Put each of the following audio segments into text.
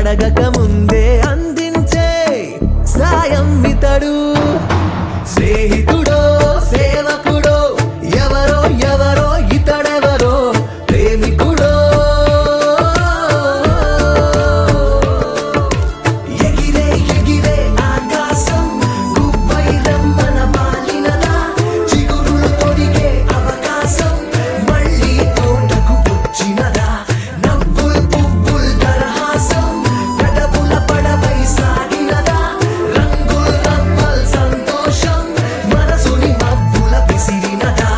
అడగక ముందే అందించే సాయం ఇతడు స్నేహితుడో సేవకుడో ఎవరో ఎవరో ఇతడెవరో ప్రేమికుడో ఎగిరే ఎగిరే ఆకాశం గుబ్బై రమ్మన బాలినలా చిగురులు తొడిగే అవకాశం మళ్ళీ తోటకు వచ్చినదా నవ్వుల్ పువ్వుల్ దరహాసం పెదవుల పడవై సాగినదా రంగుల్ రవ్వల్ సంతోషం మనసుని మబ్బుల పిసిరినదా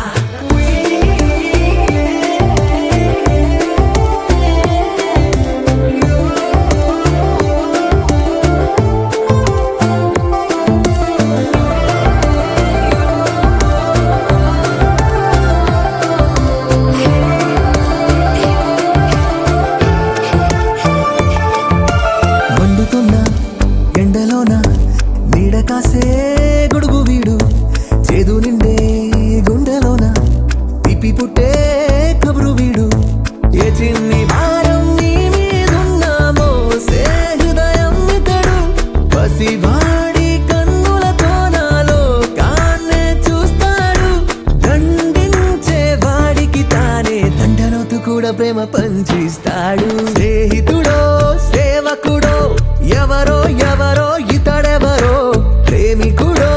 మండుతున్న ఎండలోన నీడ కాసే గొడుగు వీడు చేదు నిండే గుండెలోన పిప్పి పుట్టే కబురు వీడు ఏ చిన్ని భారం నీ మీదున్నామో సే హృదయం ఇతడు పసివాడి కన్నులతో నాలో కాన్నే చూస్తాడు దండించే వాడికి తానే దండనొత్తు కూడా ప్రేమ పంచిస్తాడు స్నేహితుడో సేవకుడో ఎవరో ఎవరో ఇతడెవరో ప్రేమికుడో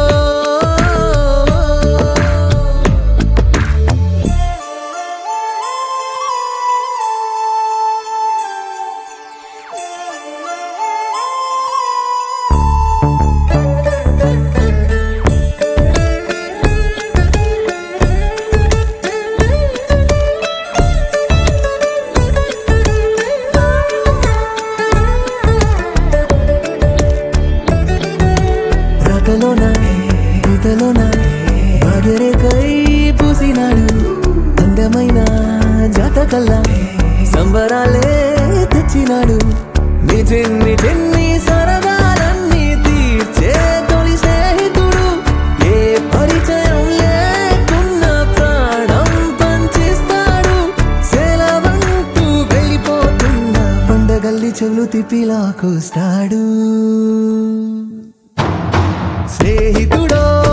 రాతలోన ఈతలోన భాగ్యరేఖై పూసినాడు అందమైన జాతకల్లా సంబరాలే తెచ్చినాడు నీ చిన్ని చిన్ని సరదాలన్నీ తీర్చే తొలి స్నేహితుడు ఏ పరిచయం లేకున్న ప్రాణం పంచిస్తాడు సెలవంటూ వెళ్ళిపోతున్న పండగల్లి చెవులు తిప్పిలాకొస్తాడు స్నేహితుడో